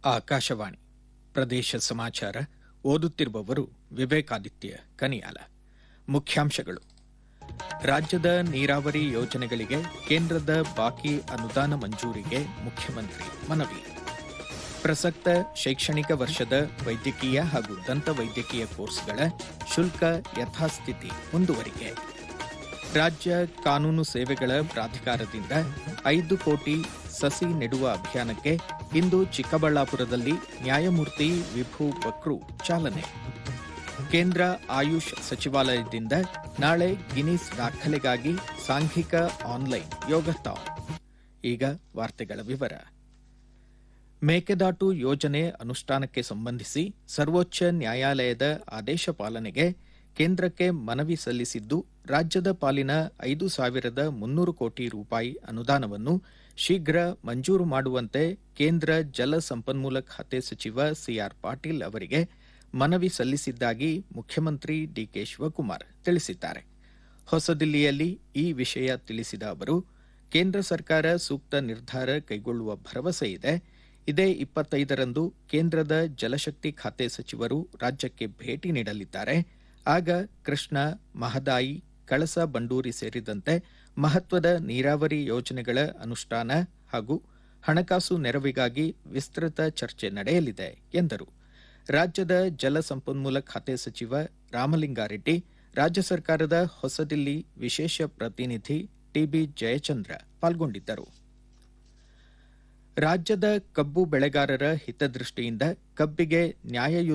ಆಕಾಶವಾಣಿ ಪ್ರದೇಶ ಸಮಾಚಾರ ಓದುತ್ತಿರುವವರು ವಿವೇಕಾದಿತ್ಯ ಕನಿಯಾಲ ಮುಖ್ಯಾಂಶಗಳು ರಾಜ್ಯದ ನೀರಾವರಿ ಯೋಜನೆಗಳಿಗೆ ಕೇಂದ್ರದ ಬಾಕಿ ಅನುದಾನ ಮಂಜೂರಿಗೆ ಮುಖ್ಯಮಂತ್ರಿ ಮನವಿ ಪ್ರಸಕ್ತ ಶೈಕ್ಷಣಿಕ ವರ್ಷದ ವೈದ್ಯಕೀಯ ಹಾಗೂ ದಂತ ವೈದ್ಯಕೀಯ ಕೋರ್ಸ್ಗಳ ಶುಲ್ಕ ಯಥಾಸ್ಥಿತಿ ಮುಂದುವರಿಕೆ ರಾಜ್ಯ ಕಾನೂನು ಸೇವೆಗಳ ಪ್ರಾಧಿಕಾರದಿಂದ ಐದು ಕೋಟಿ ಸಸಿ ನೆಡುವ ಅಭಿಯಾನಕ್ಕೆ ಇಂದು ಚಿಕ್ಕಬಳ್ಳಾಪುರದಲ್ಲಿ ನ್ಯಾಯಮೂರ್ತಿ ವಿಭು ಬಕ್ರು ಚಾಲನೆ ಕೇಂದ್ರ ಆಯುಷ್ ಸಚಿವಾಲಯದಿಂದ ನಾಳೆ ಗಿನ್ನಿಸ್ ದಾಖಲೆಗಾಗಿ ಸಾಂಘಿಕ ಆನ್ಲೈನ್ ಯೋಗಥಾನ್ ಈಗ ವಾರ್ತೆಗಳ ವಿವರ ಮೇಕೆದಾಟು ಯೋಜನೆ ಅನುಷ್ಠಾನಕ್ಕೆ ಸಂಬಂಧಿಸಿ ಸರ್ವೋಚ್ಚ ನ್ಯಾಯಾಲಯದ ಆದೇಶ ಪಾಲನೆಗೆ ಕೇಂದ್ರಕ್ಕೆ ಮನವಿ ಸಲ್ಲಿಸಿದ್ದು ರಾಜ್ಯದ ಪಾಲಿನ ಐದು ಸಾವಿರದ ಮುನ್ನೂರು ಕೋಟಿ ರೂಪಾಯಿ ಅನುದಾನವನ್ನು ಶೀಘ್ರ ಮಂಜೂರು ಮಾಡುವಂತೆ ಕೇಂದ್ರ ಜಲ ಸಂಪನ್ಮೂಲ ಖಾತೆ ಸಚಿವ ಸಿಆರ್ ಪಾಟೀಲ್ ಅವರಿಗೆ ಮನವಿ ಸಲ್ಲಿಸಿದ್ದಾಗಿ ಮುಖ್ಯಮಂತ್ರಿ ಡಿಕೆ ಶಿವಕುಮಾರ್ ತಿಳಿಸಿದ್ದಾರೆ ಹೊಸದಿಲ್ಲಿಯಲ್ಲಿ ಈ ವಿಷಯ ತಿಳಿಸಿದ ಅವರು ಕೇಂದ್ರ ಸರ್ಕಾರ ಸೂಕ್ತ ನಿರ್ಧಾರ ಕೈಗೊಳ್ಳುವ ಭರವಸೆ ಇದೆ ಇದೇ ಇಪ್ಪತ್ತೈದರಂದು ಕೇಂದ್ರದ ಜಲಶಕ್ತಿ ಖಾತೆ ಸಚಿವರು ರಾಜ್ಯಕ್ಕೆ ಭೇಟಿ ನೀಡಲಿದ್ದಾರೆ ಆಗ ಕೃಷ್ಣ ಮಹದಾಯಿ ಕಳಸಾ ಬಂಡೂರಿ ಸೇರಿದಂತೆ ಮಹತ್ವದ ನೀರಾವರಿ ಯೋಜನೆಗಳ ಅನುಷ್ಠಾನ ಹಾಗೂ ಹಣಕಾಸು ನೆರವಿಗಾಗಿ ವಿಸ್ತೃತ ಚರ್ಚೆ ನಡೆಯಲಿದೆ ಎಂದರು ರಾಜ್ಯದ ಜಲ ಸಂಪನ್ಮೂಲ ಖಾತೆ ಸಚಿವ ರಾಮಲಿಂಗಾರೆಡ್ಡಿ ರಾಜ್ಯ ಸರ್ಕಾರದ ಹೊಸದಿಲ್ಲಿ ವಿಶೇಷ ಪ್ರತಿನಿಧಿ ಟಿಬಿ ಜಯಚಂದ್ರ ಪಾಲ್ಗೊಂಡಿದ್ದರು ರಾಜ್ಯದ ಕಬ್ಬು ಬೆಳೆಗಾರರ ಹಿತದೃಷ್ಟಿಯಿಂದ ಕಬ್ಬಿಗೆ ನ್ಯಾಯಯುತ